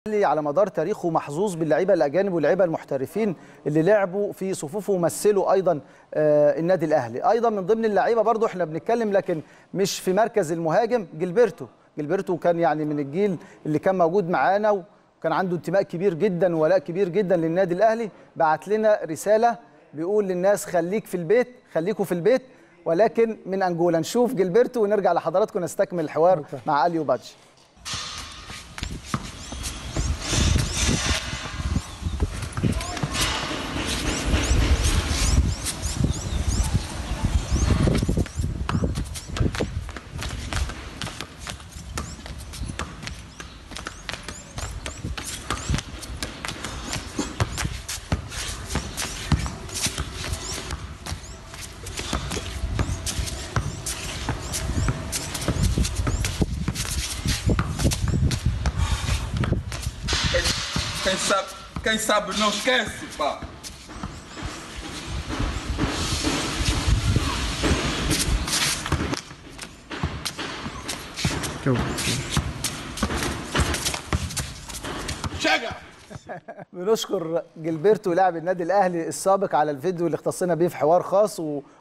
الاهلي على مدار تاريخه محظوظ باللعيبه الاجانب واللعيبه المحترفين اللي لعبوا في صفوفه ومثلوا ايضا آه، النادي الاهلي ايضا من ضمن اللعيبه برضو احنا بنتكلم لكن مش في مركز المهاجم جilberto جilberto كان يعني من الجيل اللي كان موجود معانا وكان عنده انتماء كبير جدا ولاء كبير جدا للنادي الاهلي بعت لنا رساله بيقول للناس خليك في البيت خليكوا في البيت ولكن من انجولا نشوف جilberto ونرجع لحضراتكم نستكمل الحوار مع اليو بادجي Quem sabe, quem sabe não esquece, pá. Chega! بنشكر جilberto لاعب النادي الاهلي السابق على الفيديو اللي اختصينا بيه في حوار خاص و...